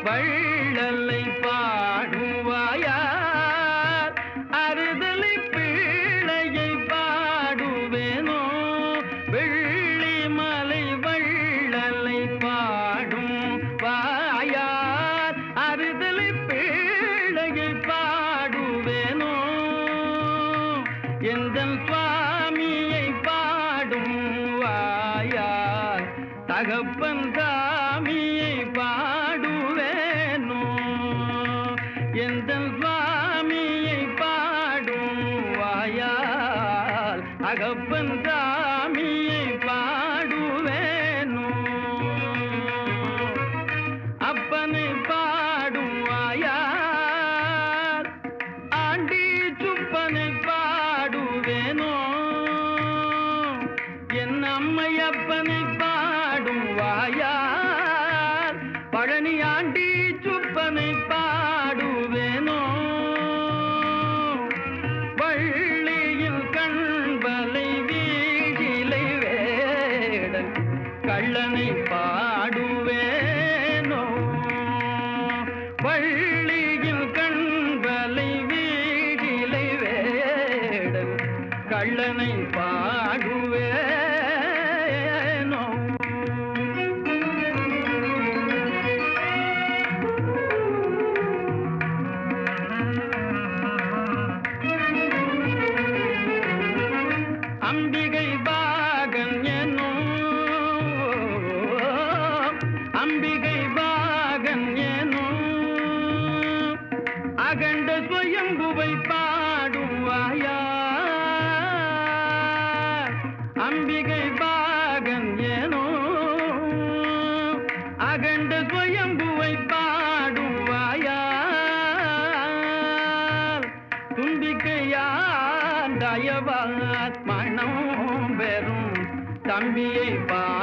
வள்ளலை பாடுவாயார் அறுதலை பிள்ளையை பாடுவேனோ வெள்ளி மலை வள்ளலை பாடும் வாயார் அறுதலை பிள்ளையை பாடுவேனோ எந்த சுவாமியை பாடும் வாயார் தகப்பன் சாமியை பாடுவேனோ எந்த சுவாமியை பாடும் வாயால் அகப்பன் சாமியை பாடுவேனோ அப்பனை பாடும் வாயால் ஆண்டி சுப்பனை பாடுவேனோ என் அம்மையப்பனை பாடும் வாயார் பழனி ஆண்டி சுப்பனை பாடுவேனோ வள்ளியில் கண்பலை வீழிலை வேடன் கள்ளனை பாடுவேனோ வள்ளியில் கண்பலை வீழிலை வேடன் கள்ளனை பாடுவேனோ அம்பிகை பாகன் என்னும் அம்பிகை பாகன் எனும் அகண்ட சுயம்புவை பாடும் வாயா அம்பிகை பாகன் எனும் அகண்ட சுயம்புவை பாடும் வாயார் தும்பிக்கையான் தயவாத் மனம் பெறும் தம்பியை பா